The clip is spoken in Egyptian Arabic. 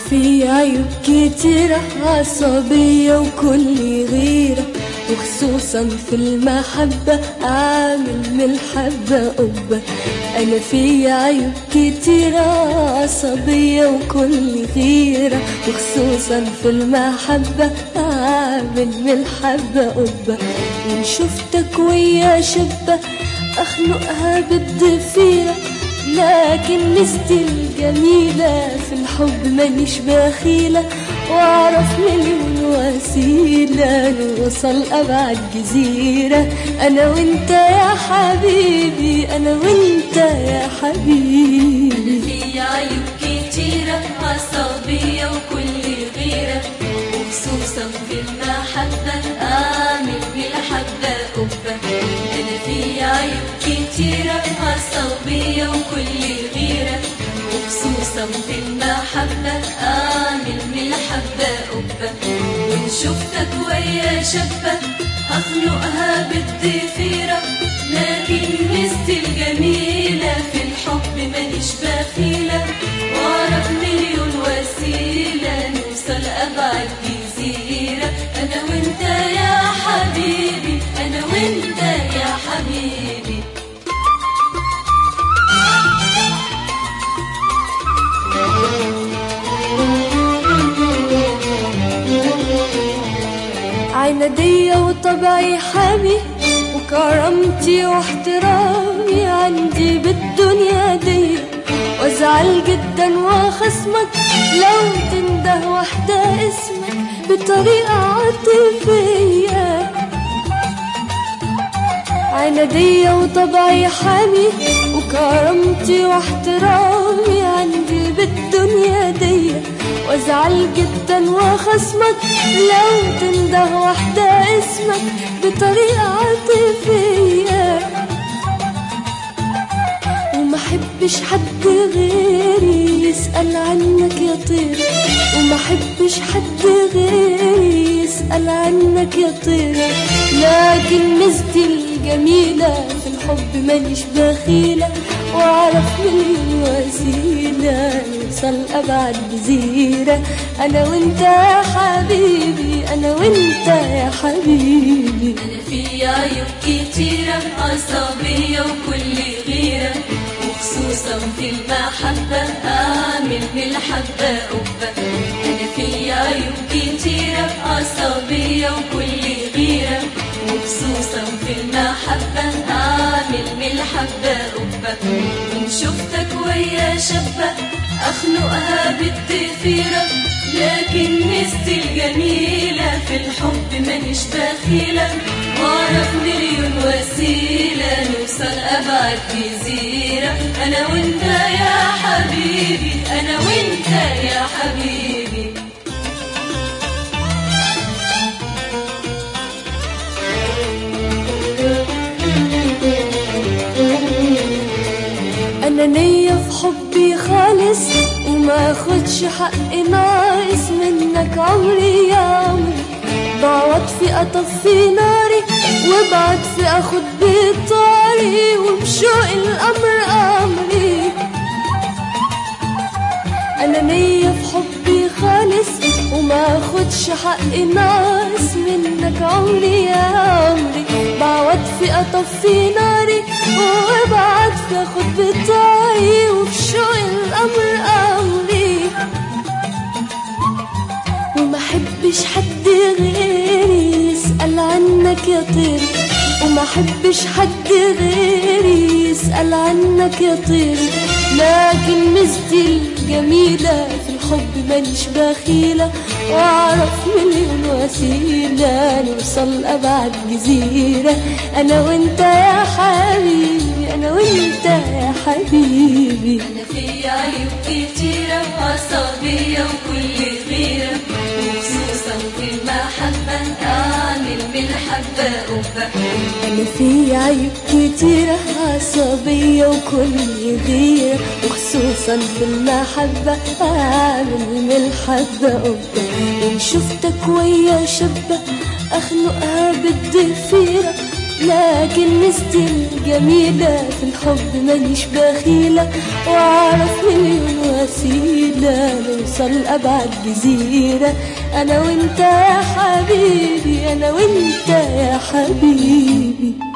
في عيوب كتيرة عصبية وكل غيرة وخصوصا في المحبة عامل من الحبة قبة أنا في عيوب كتيرة عصبية وكل غيرة وخصوصا في المحبة عامل من الحبة قبة وإن شفتك ويا شبة أخنقها بالضفيرة لكن مستي الجميلة في الحب مانيش بخيلة واعرف مليون وسيلة نوصل أبعد جزيرة أنا وأنت يا حبيبي أنا وأنت يا حبيبي في عيوب كتيرة عصبية وكل غيرة وخصوصا في المحبة أعمل بالحبة قبة أنا في عيوب كتيرة عصبية وكل غيرة وخصوصا في المحبة أعمل بالحبة قبة وإن شفتك ويا شابة أخنقها بالضفيرة لكن مستي الجميلة في الحب مانيش بخيلة وأعرف مليون وسيلة نوصل أبعد جزيرة أنا وأنت يا حبيبي أنا وأنت يا حبيبي عنادية وطبعي حامي وكرامتي واحترامي عندي بالدنيا دي وازعل جدا واخصمك لو تنده واحدة اسمك بطريقة عاطفية عنادية وطبعي حامي وكرامتي واحترامي عندي بالدنيا دي وازعل جدا واخصمك لو تنده واحدة اسمك بطريقة عاطفية وما احبش حد غيري يسأل عنك يا طير وما احبش حد غيري يسأل عنك يا طير لكن ميزتي الجميلة في الحب مانيش بخيلة واعرف مليون وسيلة نوصل أبعد جزيرة أنا وأنت يا حبيبي أنا وأنت يا حبيبي أنا في عيوب كتيرة عصبية وكل غيرة وخصوصا في المحبة أعمل بالحبة قبة أنا في عيوب كتيرة عصبية وكل غيرة وخصوصا في المحبة أعمل بالحبة قبة وإن شفتك ويا شابة أخنقها بالضفيرة لكن مستي الجميلة في الحب مانيش بخيلة واعرف مليون وسيلة نوصل أبعد جزيرة أنا وأنت يا حبيبي أنا وأنت يا حبيبي أنا نية في حبي خالص وما أخدش حق ناقص منك عمري يا عمري بعوض في أطفي ناري وابعد في أخد بطاري وبشوق الأمر أمري أنا نية في حبي خالص وما أخدش حق ناقص منك عمري يا عمري بعوض في أطفي ناري وابعد في أخد بطاري وبشوق الأمر أمري وما احبش حد غيري يسأل عنك يا طير وما احبش حد غيري يسأل عنك يا طير لكن ميزتي الجميلة في الحب مانيش بخيلة واعرف مليون وسيلة نوصل أبعد جزيرة أنا وأنت يا حبيبي أنا وأنت يا حبيبي أنا في عيوب كتيرة عصبية وكل غيرة وخصوصا في المحبة أعمل بالحبة قبة أنا في عيوب كتيرة عصبية وكل غيرة وخصوصا في المحبة أعمل من الحبة قبة وإن شفتك ويا شابة أخنقها بالضفيرة لكن مستي الجميلة في الحب مانيش بخيلة وأعرف مليون وسيلة نوصل أبعد جزيرة أنا وأنت يا حبيبي أنا وأنت يا حبيبي